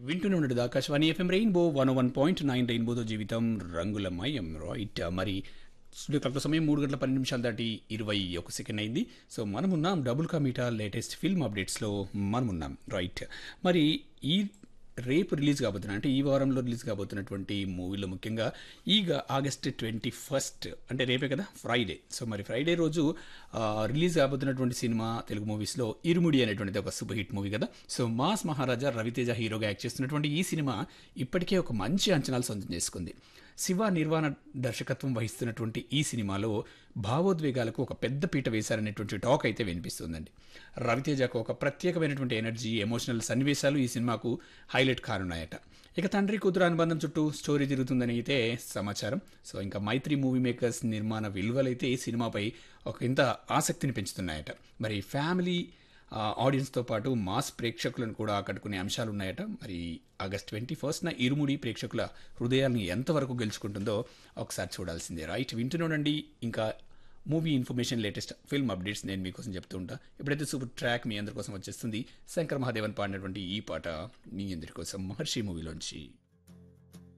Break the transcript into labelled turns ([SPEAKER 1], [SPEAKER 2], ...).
[SPEAKER 1] వింటూనే ఉండదు Akashvani FM rainbow one one point nine రెయిన్బోతో జీవితం రంగులమయం రైట్ మరి స్టూడియో క్లాక్ సమయం మూడు గంటల పన్నెండు నిమిషాలు దాటి ఇరవై ఒక సెకండ్ అయింది సో మనమున్నాం డబుల్ కమీటా లేటెస్ట్ ఫిల్మ్ అప్డేట్స్లో మనమున్నాం రైట్ మరి ఈ రేపు రిలీజ్ కాబోతున్న అంటే ఈ వారంలో రిలీజ్ కాబోతున్నటువంటి మూవీలో ముఖ్యంగా ఈగ ఆగస్ట్ ట్వంటీ ఫస్ట్ అంటే రేపే కదా ఫ్రైడే సో మరి ఫ్రైడే రోజు ఆ, రిలీజ్ కాబోతున్నటువంటి సినిమా తెలుగు మూవీస్లో ఇరుముడి అనేటువంటిది ఒక సూపర్ హిట్ మూవీ కదా సో మాస్ మహారాజా రవితేజ హీరోగా యాక్ట్ చేస్తున్నటువంటి ఈ సినిమా ఇప్పటికే ఒక మంచి అంచనాలు సొంతం చేసుకుంది శివ నిర్వాణ దర్శకత్వం వహిస్తున్నటువంటి ఈ సినిమాలో భావోద్వేగాలకు ఒక పెద్ద పీట వేశారనేటువంటి టాక్ అయితే వినిపిస్తుందండి రవితేజకు ఒక ప్రత్యేకమైనటువంటి ఎనర్జీ ఎమోషనల్ సన్నివేశాలు ఈ సినిమాకు హైలైట్ కానున్నాయట ఇక తండ్రి కూతురు అనుబంధం చుట్టూ స్టోరీ తిరుగుతుందని అయితే సమాచారం సో ఇంకా మైత్రి మూవీ మేకర్స్ నిర్మాణ విలువలైతే ఈ సినిమాపై ఒక ఇంత ఆసక్తిని పెంచుతున్నాయట మరి ఫ్యామిలీ ఆ, ఆడియన్స్తో పాటు మాస్ ప్రేక్షకులను కూడా ఆకట్టుకునే అంశాలు ఉన్నాయట మరి ఆగస్ట్ ట్వంటీ ఫస్ట్న ఇరుముడి ప్రేక్షకుల హృదయాలను ఎంతవరకు గెలుచుకుంటుందో ఒకసారి చూడాల్సిందే రైట్ వింటున్నానండి ఇంకా movie information latest film updates నేను మీకోసం చెప్తూ ఉంటా ఇప్పుడైతే సూపర్ ట్రాక్ మీ అందరి కోసం వచ్చేస్తుంది శంకర్ మహాదేవన్ పాడినటువంటి ఈ పాట మీ అందరి కోసం మహర్షి మూవీలోంచి